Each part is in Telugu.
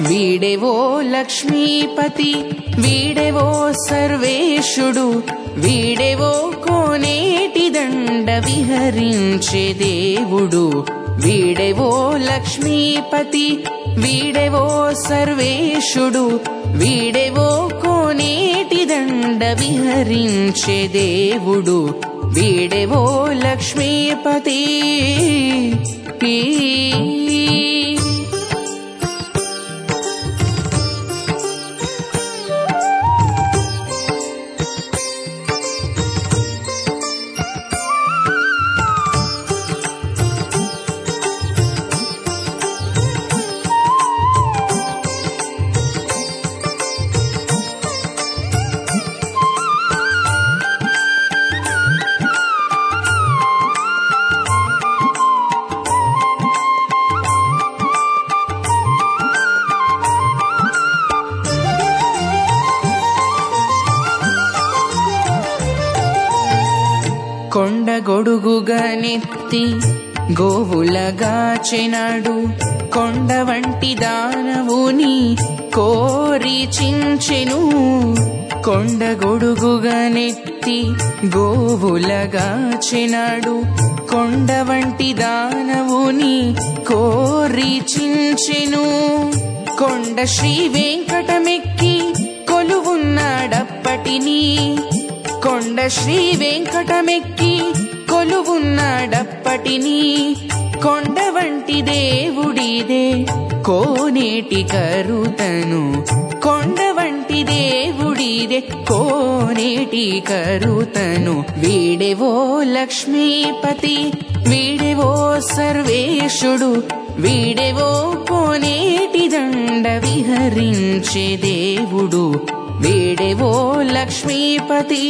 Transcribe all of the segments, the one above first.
వీడెవో లక్ష్మీపతి వీడెవో సర్వేశుడు వీడెవో కోనేటి దండ విహరించే దేవుడు వీడెవో లక్ష్మీపతి వీడెవో సర్వేశుడు వీడెవో కోనేటి దండ విహరించే దేవుడు వీడెవో లక్ష్మీపతి కొండ గొడుగుగా నెత్తి గోవులగాచెనాడు కొండ వంటి దానవుని కోరి చించెను కొండ గొడుగుగా నెత్తి గోవులగాచెనాడు కొండ వంటి దానవుని కోరి చించెను కొండ శ్రీ వెంకటమెక్కి కొలువున్నాడప్పటిని కొండ శ్రీ వెంకటమెక్కి కొలువున్నాడప్పటిని కొండ వంటి దేవుడిదే కోనేటి కరుతను కొండ వంటి దేవుడిదే కోనేటి కరుతను వీడెవో లక్ష్మీపతి వీడెవో సర్వేశుడు వీడెవో కోనేటి దండ విహరించే దేవుడు వీడెవో లక్ష్మీపతి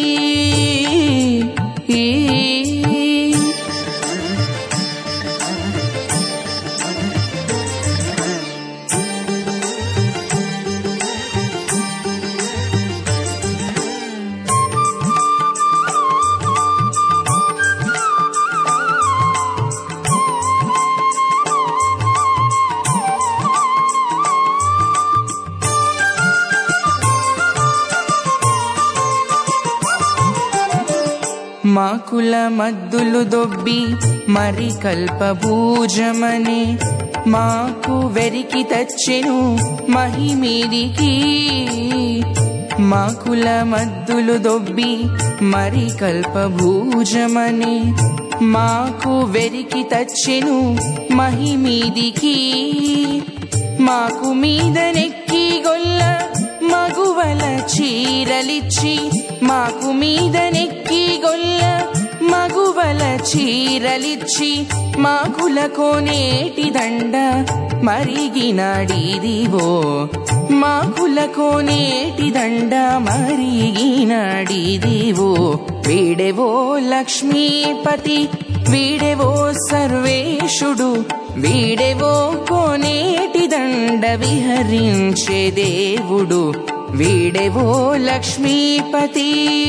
మాకుల మద్దులు దొబ్బి మరి కల్పభూజమనే మాకు వెరికి తెచ్చెను మహిమీదికి మాకుల మద్దులు దొబ్బి మరి కల్పభూజమనే మాకు వెరికి తెచ్చెను మహిమీదికి మాకు మీద నెక్కి గొల్ల మగువల చీరలిచ్చి మాకు మీద నెక్కి గొల్ల మగువల చీరలిచ్చి మాకుల కోనేటి దండ మరిగినాడిదివో మాకుల కోనేటి దండ మరిగినాడిదివో వీడెవో లక్ష్మీపతి వీడెవో సర్వేశుడు వీడెవో కోనేటి దండ విహరించే దేవుడు వీడెవో లక్ష్మీపతి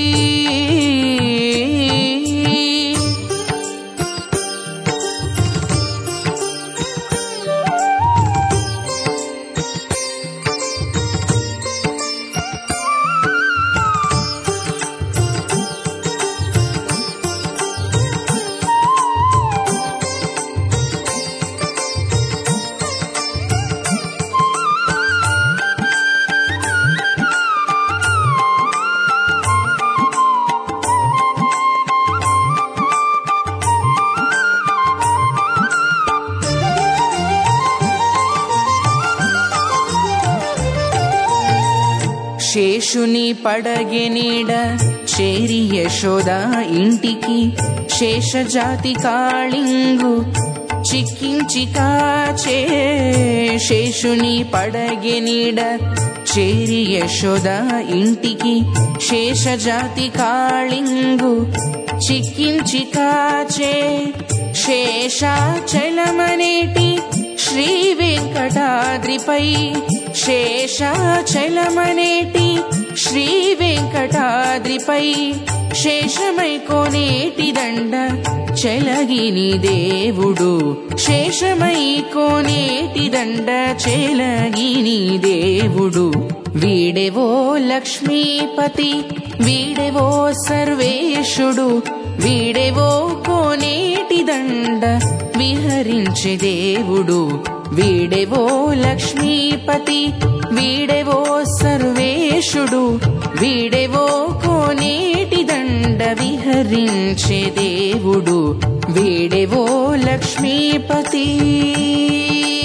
శేషుని పడగెనీడ చేరి యశోద ఇంటికి శేషజాతి కాళింగు చిక్కించి కాచే శేషుని పడగెనీడ చేరి యశోద ఇంటికి శేషజాతి కాళింగు చిక్కించి కాచే శేషాచలమనేటి శ్రీ వెంకటాద్రిపై శేషాచలమనేటి శ్రీ వెంకటాద్రిపై శేషమై కోనేటి దండ చెలగిని దేవుడు శేషమై కోనేటి దండ చెలగిని దేవుడు వీడెవో లక్ష్మీపతి వీడెవో సర్వేశుడు వీడెవో కోనేటి దండ విహరించే దేవుడు వీడెవో లక్ష్మీపతి వీడెవో సర్వేశుడు వీడెవో కోనేటి దండ విహరించే దేవుడు వీడెవో లక్ష్మీపతి